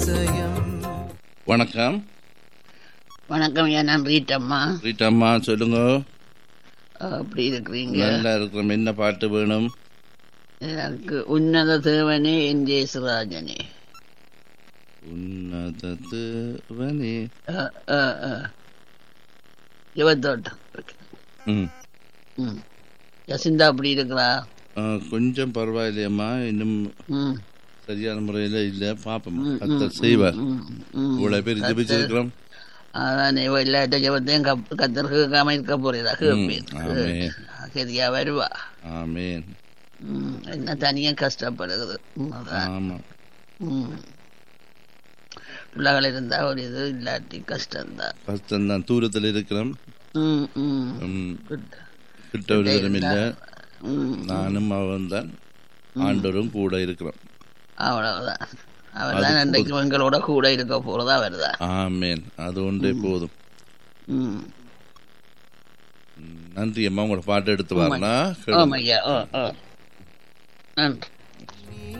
அதிசயம் வணக்கம் வணக்கம் ஐயா நான் ரீட்டம்மா ரீட்டாம்மா சொல்லுங்க அப்படி இருக்கிறீங்க நல்லா இருக்கிறோம் என்ன பாட்டு வேணும் எனக்கு உன்னத தேவனே என் ஜெயசுராஜனே உன்னதவனே அஹ், அஹ், அஹ். யுவத்தோட்டம் இருக்கு. ம் ம் யசிந்தா அப்படி இருக்கிறா ஆ, கொஞ்சம் பரவாயில்லையம்மா இன்னும் ம் சரியான முறையில் இல்லை பார்ப்போம் கத்தர் செய்வார் ம், ம். இவ்வளோ பேர் ஜெபிச்சிருக்கிறோம் அதான் இவ இல்லாட்ட ஜபத்தையும் கப் கத்தர் கேட்காம இருக்க போறதா கேட்பேன் ஆமென். சரியா வருவா ஆமேன் ம், என்ன தனியா கஷ்டப்படுகிறது ம், அதான். ஆமாம் ம். பிள்ளைகள் இருந்தா ஒரு இது இல்லாட்டி கஷ்டம்தான் கஷ்டம்தான் தூரத்தில் இருக்கிறோம் ம் ம் ம், குட் கிட்ட ஒரு தூரம் இல்லை ம் நானும் அவன் தான் ஆண்டவரும் கூட இருக்கிறோம் அவ்வளவுதான் அவர் தான் அன்றைக்கு எங்களோட கூட இருக்க போறதா வருதா ஆமேன் அது ஒன்றே போதும் ம் ம், நன்றி அம்மா உங்களோட பாட்டு எடுத்து வரலாம் ஆமாய்யா ஓ ஓ நன்றி